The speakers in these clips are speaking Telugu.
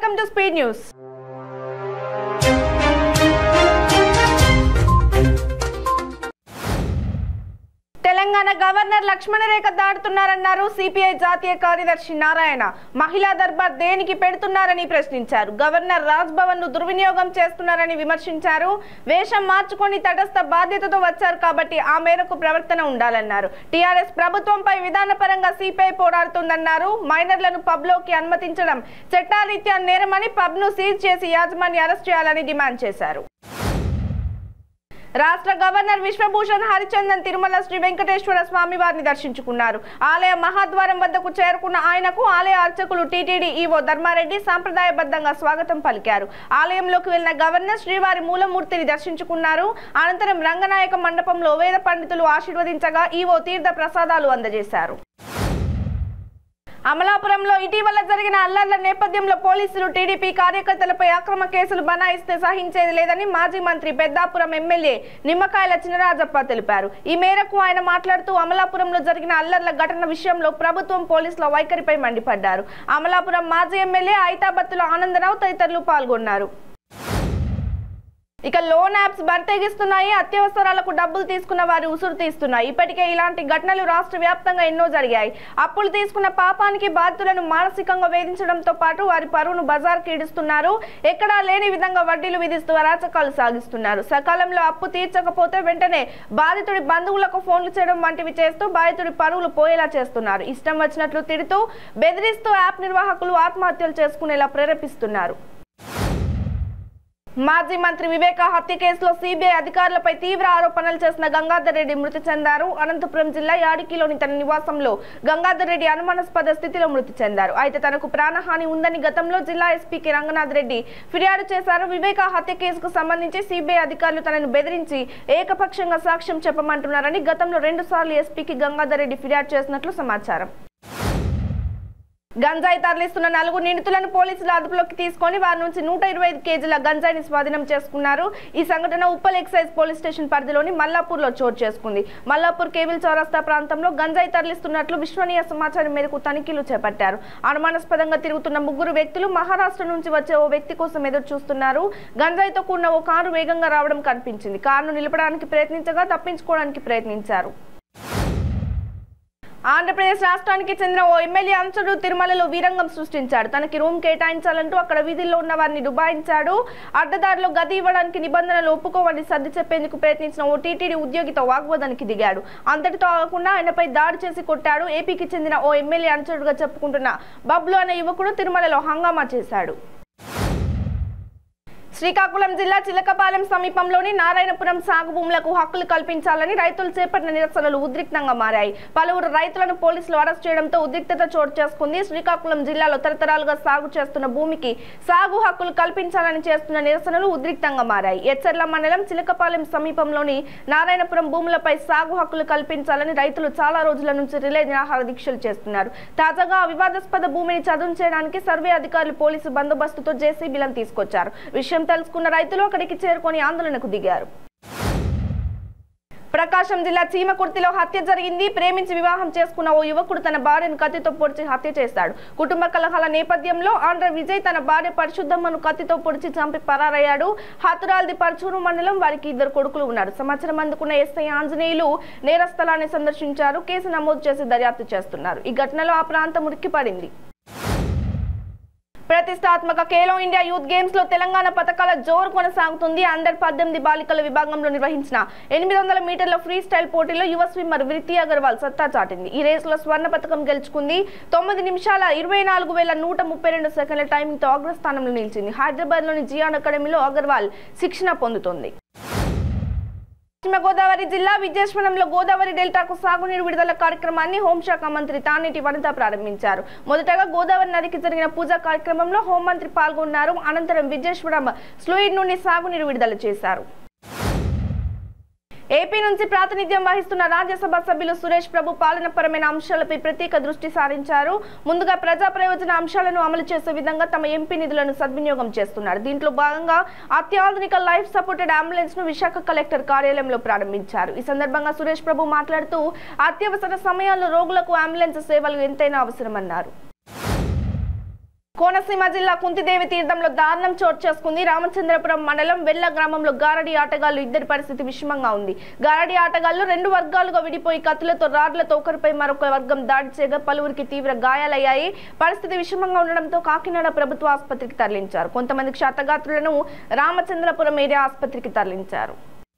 welcome to speed news Telangana governor లక్ష్మణరేఖ దాటుతున్నారన్నారు సిపిఐ జాతీయ కార్యదర్శి నారాయణ మహిళా దర్బార్ దేనికి పెడుతున్నారని ప్రశ్నించారు గవర్నర్ రాజ్ భవన్ ను దుర్వినియోగం చేస్తున్నారని విమర్శించారు వేషం మార్చుకొని తటస్థ బాధ్యతతో వచ్చారు కాబట్టి ఆ మేరకు ప్రవర్తన ఉండాలన్నారు టీఆర్ఎస్ ప్రభుత్వంపై విధానపరంగా సిపిఐ పోరాడుతుందన్నారు మైనర్లను పబ్ లోకి అనుమతించడం చట్టారీత్యా నేరమని పబ్ ను సీజ్ చేసి యాజమాన్య అరెస్ట్ చేయాలని డిమాండ్ చేశారు రాష్ట్ర గవర్నర్ విశ్వభూషణ్ హరిచందన్ తిరుమల శ్రీ వెంకటేశ్వర స్వామి వారిని దర్శించుకున్నారు ఆలయ మహాద్వారం వద్దకు చేరుకున్న ఆయనకు ఆలయ అర్చకులు టీటీడీ ఈవో ధర్మారెడ్డి సాంప్రదాయబద్ధంగా స్వాగతం పలికారు ఆలయంలోకి వెళ్లిన గవర్నర్ శ్రీవారి మూలమూర్తిని దర్శించుకున్నారు అనంతరం రంగనాయక మండపంలో వేద పండితులు ఆశీర్వదించగా ఈవో తీర్థ ప్రసాదాలు అందజేశారు అమలాపురంలో ఇటీవల జరిగిన అల్లర్ల నేపథ్యంలో పోలీసులు టీడీపీ కార్యకర్తలపై అక్రమ కేసులు బనాయిస్తే సహించేది లేదని మాజీ మంత్రి పెద్దాపురం ఎమ్మెల్యే నిమ్మకాయల చినరాజప్ప తెలిపారు ఈ మేరకు ఆయన మాట్లాడుతూ అమలాపురంలో జరిగిన అల్లర్ల ఘటన విషయంలో ప్రభుత్వం పోలీసుల వైఖరిపై మండిపడ్డారు అమలాపురం మాజీ ఎమ్మెల్యే ఐతాబత్తుల ఆనందరావు తదితరులు పాల్గొన్నారు ఇక లోన్ యాప్స్ బర్తెగిస్తున్నాయి అత్యవసరాలకు డబ్బులు తీసుకున్న వారి ఉసురు తీస్తున్నాయి ఇప్పటికే ఇలాంటి ఘటనలు రాష్ట్ర వ్యాప్తంగా ఎన్నో జరిగాయి అప్పులు తీసుకున్న పాపానికి బాధితులను మానసికంగా వేధించడంతో పాటు వారి పరువును బజార్కి ఈడుస్తున్నారు ఎక్కడా లేని విధంగా వడ్డీలు విధిస్తూ అరాచకాలు సాగిస్తున్నారు సకాలంలో అప్పు తీర్చకపోతే వెంటనే బాధితుడి బంధువులకు ఫోన్లు చేయడం వంటివి చేస్తూ బాధితుడి పరువులు పోయేలా చేస్తున్నారు ఇష్టం వచ్చినట్లు తిడుతూ బెదిరిస్తూ యాప్ నిర్వాహకులు ఆత్మహత్యలు చేసుకునేలా ప్రేరేపిస్తున్నారు మాజీ మంత్రి వివేక హత్య కేసులో సిబిఐ అధికారులపై తీవ్ర ఆరోపణలు చేసిన గంగాధర్ రెడ్డి మృతి చెందారు అనంతపురం జిల్లా యాడికిలోని తన నివాసంలో గంగాధర్ రెడ్డి అనుమానాస్పద స్థితిలో మృతి చెందారు అయితే తనకు ప్రాణహాని ఉందని గతంలో జిల్లా ఎస్పీకి రంగనాథ్ రెడ్డి ఫిర్యాదు చేశారు వివేక హత్య కేసుకు సంబంధించి సిబిఐ అధికారులు తనను బెదిరించి ఏకపక్షంగా సాక్ష్యం చెప్పమంటున్నారని గతంలో రెండు సార్లు ఎస్పీకి గంగాధర్ రెడ్డి ఫిర్యాదు చేసినట్లు సమాచారం గంజాయి తరలిస్తున్న నలుగురు నిందితులను పోలీసులు అదుపులోకి తీసుకొని వారి నుంచి నూట ఇరవై ఐదు కేజీల గంజాయిని స్వాధీనం చేసుకున్నారు ఈ సంఘటన ఉప్పల్ ఎక్సైజ్ పోలీస్ స్టేషన్ పరిధిలోని మల్లాపూర్ లో చోటు చేసుకుంది మల్లాపూర్ కేబుల్ చౌరస్తా ప్రాంతంలో గంజాయి తరలిస్తున్నట్లు విశ్వనీయ సమాచారం మేరకు తనిఖీలు చేపట్టారు అనుమానాస్పదంగా తిరుగుతున్న ముగ్గురు వ్యక్తులు మహారాష్ట్ర నుంచి వచ్చే ఓ వ్యక్తి కోసం ఎదురు చూస్తున్నారు గంజాయితో కూడిన ఓ కారు వేగంగా రావడం కనిపించింది కారును నిలపడానికి ప్రయత్నించగా తప్పించుకోవడానికి ప్రయత్నించారు ఆంధ్రప్రదేశ్ రాష్ట్రానికి చెందిన ఓ ఎమ్మెల్యే అంశుడు తిరుమలలో వీరంగం సృష్టించాడు తనకి రూమ్ కేటాయించాలంటూ అక్కడ వీధుల్లో ఉన్న వారిని డుబాయించాడు అడ్డదారిలో గది ఇవ్వడానికి నిబంధనలు ఒప్పుకోవని సర్ది చెప్పేందుకు ప్రయత్నించిన ఓ టీటీడీ ఉద్యోగితో వాగ్వాదానికి దిగాడు అంతటితో ఆగకుండా ఆయనపై దాడి చేసి కొట్టాడు ఏపీకి చెందిన ఓ ఎమ్మెల్యే అంశుడుగా చెప్పుకుంటున్న బబ్లు అనే యువకుడు తిరుమలలో హంగామా చేశాడు శ్రీకాకుళం జిల్లా చిలకపాలెం సమీపంలోని నారాయణపురం సాగు భూములకు హక్కులు కల్పించాలని రైతులు చేపట్టిన నిరసనలు ఉద్రిక్తంగా మారాయి పలువురు రైతులను పోలీసులు అరెస్ట్ చేయడంతో ఉద్రిక్తత చోటు చేసుకుంది శ్రీకాకుళం జిల్లాలో తరతరాలుగా సాగు చేస్తున్న భూమికి సాగు హక్కులు కల్పించాలని చేస్తున్న నిరసనలు ఉద్రిక్తంగా మారాయి ఎచ్చర్ల మండలం చిలకపాలెం సమీపంలోని నారాయణపురం భూములపై సాగు హక్కులు కల్పించాలని రైతులు చాలా రోజుల నుంచి రిలే నిరాహార దీక్షలు చేస్తున్నారు తాజాగా ఆ వివాదాస్పద భూమిని చదును చేయడానికి సర్వే అధికారులు పోలీసు బందోబస్తుతో జేసీబీలను తీసుకొచ్చారు విషయం తెలుసుకున్న రైతులు అక్కడికి చేరుకొని ఆందోళనకు దిగారు ప్రకాశం జిల్లా చీమకుర్తిలో హత్య జరిగింది ప్రేమించి వివాహం చేసుకున్న ఓ యువకుడు తన భార్యను కత్తితో పొడిచి హత్య చేశాడు కుటుంబ కలహాల నేపథ్యంలో ఆంధ్ర విజయ్ తన భార్య పరిశుద్ధమ్మను కత్తితో పొడిచి చంపి పరారయ్యాడు హతురాల్ది పరచూరు మండలం వారికి ఇద్దరు కొడుకులు ఉన్నారు సమాచారం అందుకున్న ఎస్ఐ ఆంజనేయులు నేర స్థలాన్ని సందర్శించారు కేసు నమోదు చేసి దర్యాప్తు చేస్తున్నారు ఈ ఘటనలో ఆ ప్రాంతం ఉరిక్కిపడింది ప్రతిష్టాత్మక ఖేలో ఇండియా యూత్ గేమ్స్ లో తెలంగాణ పథకాల జోరు కొనసాగుతుంది అండర్ పద్దెనిమిది బాలికల విభాగంలో నిర్వహించిన ఎనిమిది వందల మీటర్ల ఫ్రీ స్టైల్ పోటీలో యువ స్విమ్మర్ వృత్తి అగర్వాల్ సత్తా చాటింది ఈ రేసులో స్వర్ణ పథకం గెలుచుకుంది తొమ్మిది నిమిషాల ఇరవై నాలుగు వేల నూట ముప్పై రెండు సెకండ్ల టైమింగ్ తో అగ్రస్థానంలో నిలిచింది హైదరాబాద్ లోని జియాన్ అకాడమీలో అగర్వాల్ శిక్షణ పొందుతోంది పశ్చిమ గోదావరి జిల్లా విజయశ్వరంలో గోదావరి డెల్టాకు సాగునీరు విడుదల కార్యక్రమాన్ని హోంశాఖ మంత్రి తానేటి వనిత ప్రారంభించారు మొదటగా గోదావరి నదికి జరిగిన పూజా కార్యక్రమంలో హోంమంత్రి పాల్గొన్నారు అనంతరం విజయశ్వరం స్లూయిడ్ నుండి సాగునీరు విడుదల చేశారు ఏపీ నుంచి ప్రాతినిధ్యం వహిస్తున్న రాజ్యసభ సభ్యులు సురేష్ ప్రభు పాలనపరమైన అంశాలపై ప్రత్యేక దృష్టి సారించారు ముందుగా ప్రజా ప్రయోజన అంశాలను అమలు చేసే విధంగా తమ ఎంపీ నిధులను సద్వినియోగం చేస్తున్నారు దీంట్లో భాగంగా అత్యాధునిక లైఫ్ సపోర్టెడ్ అంబులెన్స్ ను విశాఖ కలెక్టర్ కార్యాలయంలో ప్రారంభించారు ఈ సందర్భంగా సురేష్ ప్రభు మాట్లాడుతూ అత్యవసర సమయాల్లో రోగులకు అంబులెన్స్ సేవలు ఎంతైనా అవసరమన్నారు కోనసీమ జిల్లా కుంతిదేవి తీర్థంలో దారుణం చోటు చేసుకుంది రామచంద్రపురం మండలం వెల్ల గ్రామంలో గారడి ఆటగాళ్లు ఇద్దరి పరిస్థితి విషమంగా ఉంది గారడి ఆటగాళ్లు రెండు వర్గాలుగా విడిపోయి కత్తులతో రాడ్లతో ఒకరిపై మరొక వర్గం దాడి చేయగా పలువురికి తీవ్ర గాయాలయ్యాయి పరిస్థితి విషమంగా ఉండడంతో కాకినాడ ప్రభుత్వ ఆసుపత్రికి తరలించారు కొంతమంది క్షతగాత్రులను రామచంద్రపురం ఏరియా ఆసుపత్రికి తరలించారు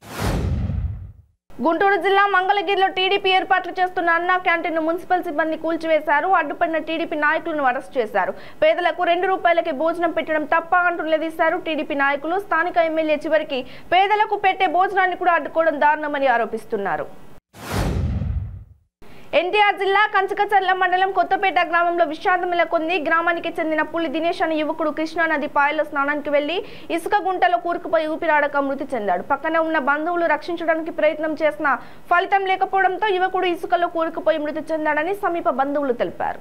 గుంటూరు జిల్లా మంగళగిరిలో టీడీపీ ఏర్పాట్లు చేస్తున్న అన్నా క్యాంటీన్ మున్సిపల్ సిబ్బంది కూల్చివేశారు అడ్డుపడిన టీడీపీ నాయకులను అరెస్ట్ చేశారు పేదలకు రెండు రూపాయలకి భోజనం పెట్టడం తప్ప అంటూ నిలదీశారు టీడీపీ నాయకులు స్థానిక ఎమ్మెల్యే చివరికి పేదలకు పెట్టే భోజనాన్ని కూడా అడ్డుకోవడం దారుణమని ఆరోపిస్తున్నారు ఎన్టీఆర్ జిల్లా కంచకచర్ల మండలం కొత్తపేట గ్రామంలో విషాదం నెలకొంది గ్రామానికి చెందిన పులి దినేష్ అనే యువకుడు కృష్ణా నది పాయలో స్నానానికి వెళ్లి ఇసుక గుంటలో కూరుకుపోయి ఊపిరాడక మృతి చెందాడు పక్కన ఉన్న బంధువులు రక్షించడానికి ప్రయత్నం చేసినా ఫలితం లేకపోవడంతో యువకుడు ఇసుకలో కూరుకుపోయి మృతి చెందాడని సమీప బంధువులు తెలిపారు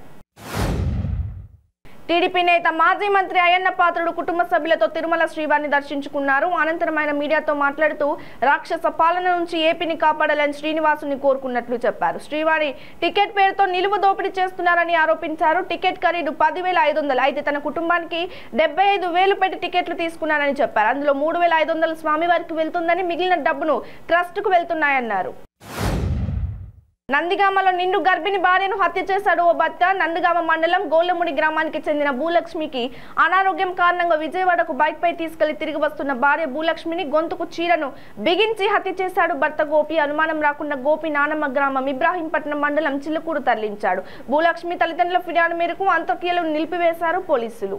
టీడీపీ నేత మాజీ మంత్రి అయ్యన్న పాత్రుడు కుటుంబ సభ్యులతో తిరుమల శ్రీవారిని దర్శించుకున్నారు అనంతరం ఆయన మీడియాతో మాట్లాడుతూ రాక్షస పాలన నుంచి ఏపీని కాపాడాలని శ్రీనివాసుని కోరుకున్నట్లు చెప్పారు శ్రీవారి టికెట్ పేరుతో నిలువు దోపిడీ చేస్తున్నారని ఆరోపించారు టికెట్ ఖరీదు పదివేల ఐదు వందలు అయితే తన కుటుంబానికి డెబ్బై ఐదు వేలు పెట్టి టికెట్లు తీసుకున్నారని చెప్పారు అందులో మూడు వేల ఐదు వందలు స్వామివారికి వెళ్తుందని మిగిలిన డబ్బును ట్రస్టుకు వెళ్తున్నాయన్నారు నందిగామలో నిండు గర్భిణి భార్యను హత్య చేశాడు ఓ భర్త నందిగామ మండలం గోలముడి గ్రామానికి చెందిన భూలక్ష్మికి అనారోగ్యం కారణంగా విజయవాడకు బైక్ పై తీసుకెళ్లి తిరిగి వస్తున్న భార్య భూలక్ష్మిని గొంతుకు చీరను బిగించి హత్య చేశాడు భర్త గోపి అనుమానం రాకుండా గోపి నానమ్మ గ్రామం ఇబ్రాహీంపట్నం మండలం చిలుకూరు తరలించాడు భూలక్ష్మి తల్లిదండ్రుల ఫిర్యాదు మేరకు అంత్యక్రియలు నిలిపివేశారు పోలీసులు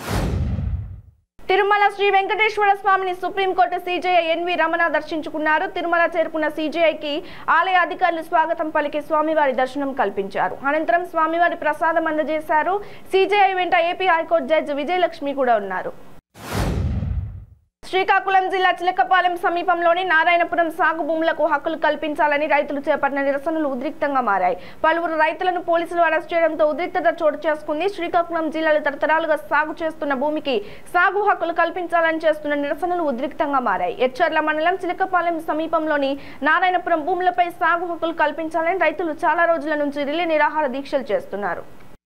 తిరుమల శ్రీ వెంకటేశ్వర స్వామిని సుప్రీంకోర్టు సీజేఐ ఎన్వి రమణ దర్శించుకున్నారు తిరుమల చేరుకున్న సీజేఐకి ఆలయ అధికారులు స్వాగతం పలికి స్వామివారి దర్శనం కల్పించారు అనంతరం స్వామివారి ప్రసాదం అందజేశారు సీజేఐ వెంట ఏపీ హైకోర్టు జడ్జి విజయలక్ష్మి కూడా ఉన్నారు శ్రీకాకుళం జిల్లా చిలకపాలెం సమీపంలోని నారాయణపురం సాగు భూములకు హక్కులు కల్పించాలని రైతులు చేపట్టిన నిరసనలు ఉద్రిక్తంగా మారాయి పలువురు రైతులను పోలీసులు అరెస్ట్ చేయడంతో ఉద్రిక్తత చోటు చేసుకుంది శ్రీకాకుళం జిల్లాలో తరతరాలుగా సాగు చేస్తున్న భూమికి సాగు హక్కులు కల్పించాలని చేస్తున్న నిరసనలు ఉద్రిక్తంగా మారాయి ఎచ్చర్ల మండలం చిలకపాలెం సమీపంలోని నారాయణపురం భూములపై సాగు హక్కులు కల్పించాలని రైతులు చాలా రోజుల నుంచి రిలే నిరాహార దీక్షలు చేస్తున్నారు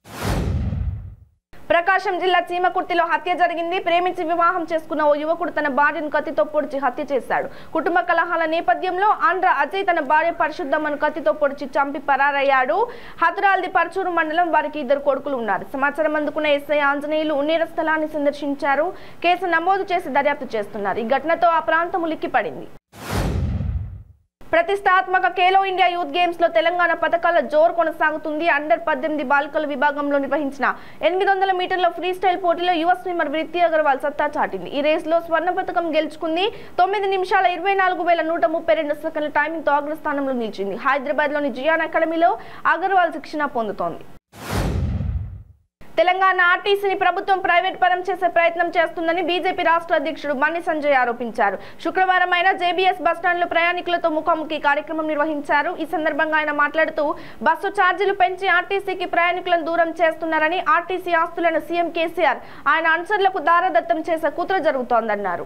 ప్రకాశం జిల్లా చీమకుర్తిలో హత్య జరిగింది ప్రేమించి వివాహం చేసుకున్న ఓ యువకుడు తన భార్యను కత్తితో పొడిచి హత్య చేశాడు కుటుంబ కలహాల నేపథ్యంలో ఆంధ్ర అజయ్ తన భార్య పరిశుద్ధమ్మను కత్తితో పొడిచి చంపి పరారయ్యాడు హతురాల్ది పరచూరు మండలం వారికి ఇద్దరు కొడుకులు ఉన్నారు సమాచారం అందుకున్న ఎస్ఐ ఆంజనేయులు ఉన్నీర స్థలాన్ని సందర్శించారు కేసు నమోదు చేసి దర్యాప్తు చేస్తున్నారు ఈ ఘటనతో ఆ ప్రాంతం ఉలిక్కిపడింది ప్రతిష్టాత్మక ఖేలో ఇండియా యూత్ గేమ్స్ లో తెలంగాణ పథకాల జోరు కొనసాగుతుంది అండర్ పద్దెనిమిది బాలికల విభాగంలో నిర్వహించిన ఎనిమిది వందల మీటర్ల ఫ్రీ స్టైల్ పోటీలో యువ స్విమ్మర్ వృత్తి అగర్వాల్ సత్తా చాటింది ఈ రేస్ లో స్వర్ణ పథకం గెలుచుకుంది తొమ్మిది నిమిషాల ఇరవై నాలుగు వేల నూట ముప్పై రెండు సెకండ్ల టైమింగ్ తో అగ్రస్థానంలో నిలిచింది హైదరాబాద్ లోని జియాన్ అకాడమీలో అగర్వాల్ శిక్షణ పొందుతోంది తెలంగాణ ఆర్టీసీని ప్రభుత్వం ప్రైవేట్ పరం చేసే ప్రయత్నం చేస్తుందని బీజేపీ రాష్ట్ర అధ్యక్షుడు మన్ని సంజయ్ ఆరోపించారు శుక్రవారం ఆయన జేబీఎస్ బస్టాండ్లో ప్రయాణికులతో ముఖాముఖి కార్యక్రమం నిర్వహించారు ఈ సందర్భంగా ఆయన మాట్లాడుతూ బస్సు ఛార్జీలు పెంచి ఆర్టీసీకి ప్రయాణికులను దూరం చేస్తున్నారని ఆర్టీసీ ఆస్తులను సీఎం కేసీఆర్ ఆయన అనుచరులకు దారదత్తం చేసే కుట్ర జరుగుతోందన్నారు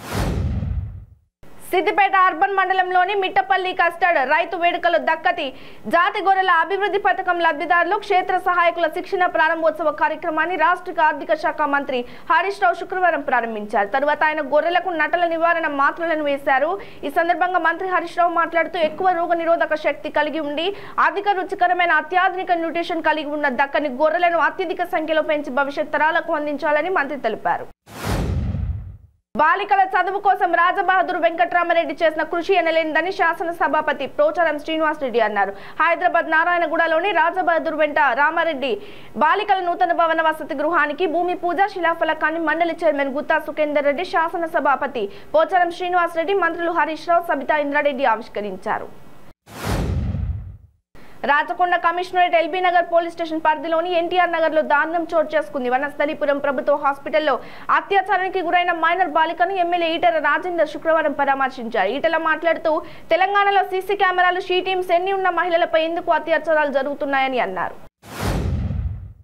సిద్దిపేట అర్బన్ మండలంలోని మిట్టపల్లి కస్టర్డ్ రైతు వేడుకలు దక్కతి జాతి గొర్రెల అభివృద్ధి పథకం లబ్ధిదారులు క్షేత్ర సహాయకుల శిక్షణ ప్రారంభోత్సవ కార్యక్రమాన్ని రాష్ట్ర ఆర్థిక శాఖ మంత్రి హరీష్ రావు శుక్రవారం ప్రారంభించారు తరువాత ఆయన గొర్రెలకు నటల నివారణ మాత్రలను వేశారు ఈ సందర్భంగా మంత్రి హరీష్ రావు మాట్లాడుతూ ఎక్కువ రోగ నిరోధక శక్తి కలిగి ఉండి అధిక రుచికరమైన అత్యాధునిక న్యూట్రిషన్ కలిగి ఉన్న దక్కని గొర్రెలను అత్యధిక సంఖ్యలో పెంచి భవిష్యత్ తరాలకు అందించాలని మంత్రి తెలిపారు బాలికల చదువు కోసం రాజబహదూర్ వెంకట్రామరెడ్డి చేసిన కృషి ఎనలేనిదని శాసనసభాపతి ప్రోచారం శ్రీనివాసరెడ్డి అన్నారు హైదరాబాద్ నారాయణగూడలోని రాజబహదూర్ వెంట రామారెడ్డి బాలికల నూతన భవన వసతి గృహానికి భూమి పూజ శిలాఫలకాన్ని మండలి చైర్మన్ గుత్తా సుఖేందర్ రెడ్డి శాసనసభాపతి పోచారం శ్రీనివాసరెడ్డి మంత్రులు హరీష్ రావు సబితా ఇంద్రారెడ్డి ఆవిష్కరించారు Rachakonda commissionerate LB Nagar police station పరిధిలోని ఎన్టీఆర్ నగర్ లో దారుణం చోటు చేసుకుంది వనస్థలిపురం ప్రభుత్వ హాస్పిటల్లో అత్యాచారానికి గురైన మైనర్ బాలికను ఎమ్మెల్యే ఈటల రాజేందర్ శుక్రవారం పరామర్శించారు ఈటల మాట్లాడుతూ తెలంగాణలో సీసీ కెమెరాలు షీ టీమ్స్ ఎన్ని ఉన్న మహిళలపై ఎందుకు అత్యాచారాలు జరుగుతున్నాయని అన్నారు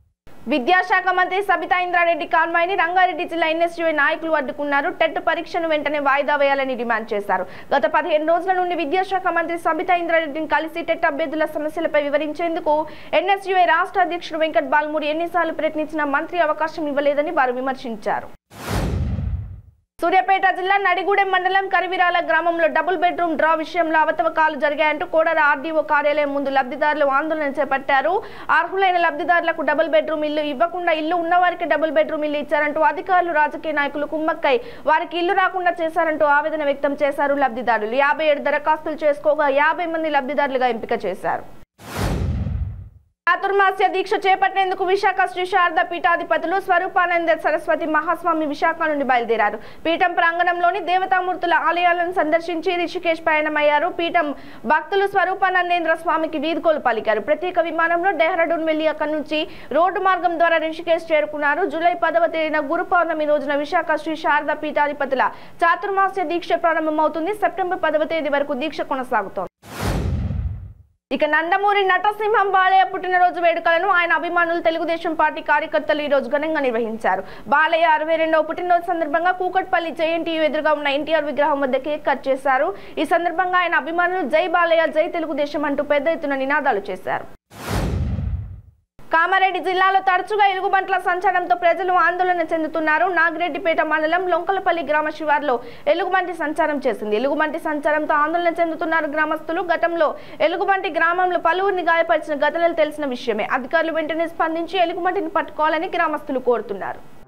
విద్యాశాఖ మంత్రి సబితా ఇంద్రారెడ్డి కాన్వాయ్ని రంగారెడ్డి జిల్లా ఎన్ఎస్యుఐ నాయకులు అడ్డుకున్నారు టెట్ పరీక్షను వెంటనే వాయిదా వేయాలని డిమాండ్ చేశారు గత పదిహేను రోజుల నుండి విద్యాశాఖ మంత్రి సబితా ఇంద్రారెడ్డిని కలిసి టెట్ అభ్యర్థుల సమస్యలపై వివరించేందుకు ఎన్ఎస్యుఐ రాష్ట్ర అధ్యక్షుడు వెంకట్ బాల్మూరి ఎన్నిసార్లు ప్రయత్నించినా మంత్రి అవకాశం ఇవ్వలేదని వారు విమర్శించారు సూర్యాపేట జిల్లా నడిగూడెం మండలం కరివిరాల గ్రామంలో డబుల్ బెడ్రూమ్ డ్రా విషయంలో అవతవకాలు జరిగాయంటూ కోడర ఆర్డీఓ కార్యాలయం ముందు లబ్ధిదారులు ఆందోళన చేపట్టారు అర్హులైన లబ్ధిదారులకు డబుల్ బెడ్రూమ్ ఇల్లు ఇవ్వకుండా ఇల్లు ఉన్నవారికి డబుల్ బెడ్రూమ్ ఇల్లు ఇచ్చారంటూ అధికారులు రాజకీయ నాయకులు కుమ్మక్కై వారికి ఇల్లు రాకుండా చేశారంటూ ఆవేదన వ్యక్తం చేశారు లబ్ధిదారులు యాభై ఏడు దరఖాస్తులు చేసుకోగా యాభై మంది లబ్ధిదారులుగా ఎంపిక చేశారు చాతుర్మాస్య దీక్ష చేపట్టేందుకు విశాఖ శ్రీ శారద పీఠాధిపతులు స్వరూపానంద సరస్వతి మహాస్వామి విశాఖ నుండి బయలుదేరారు పీఠం ప్రాంగణంలోని దేవతామూర్తుల ఆలయాలను సందర్శించి రిషికేశ్ పయనమయ్యారు పీఠం భక్తులు స్వరూపానందేంద్ర స్వామికి వీడ్కోలు పలికారు ప్రత్యేక విమానంలో డెహ్రాడూన్ వెళ్లి అక్కడి నుంచి రోడ్డు మార్గం ద్వారా రిషికేశ్ చేరుకున్నారు జూలై పదవ తేదీన గురు పౌర్ణమి రోజున విశాఖ శ్రీ శారద పీఠాధిపతుల చాతుర్మాస్య దీక్ష ప్రారంభమవుతుంది సెప్టెంబర్ పదవ తేదీ వరకు దీక్ష కొనసాగుతోంది ఇక నందమూరి నటసింహం బాలయ్య పుట్టినరోజు వేడుకలను ఆయన అభిమానులు తెలుగుదేశం పార్టీ కార్యకర్తలు ఈ రోజు ఘనంగా నిర్వహించారు బాలయ్య అరవై రెండవ పుట్టినరోజు సందర్భంగా కూకట్పల్లి జేఎన్టీయూ ఎదురుగా ఉన్న ఎన్టీఆర్ విగ్రహం వద్ద కేక్ కట్ చేశారు ఈ సందర్భంగా ఆయన అభిమానులు జై బాలయ్య జై తెలుగుదేశం అంటూ పెద్ద ఎత్తున నినాదాలు చేశారు కామారెడ్డి జిల్లాలో తరచుగా ఎలుగుబంట్ల సంచారంతో ప్రజలు ఆందోళన చెందుతున్నారు నాగిరెడ్డిపేట మండలం లొంకలపల్లి గ్రామ శివార్లో ఎలుగుబంటి సంచారం చేసింది ఎలుగుబంటి సంచారంతో ఆందోళన చెందుతున్నారు గ్రామస్తులు గతంలో ఎలుగుబంటి గ్రామంలో పలువురిని గాయపరిచిన ఘటనలు తెలిసిన విషయమే అధికారులు వెంటనే స్పందించి ఎలుగుబంటిని పట్టుకోవాలని గ్రామస్తులు కోరుతున్నారు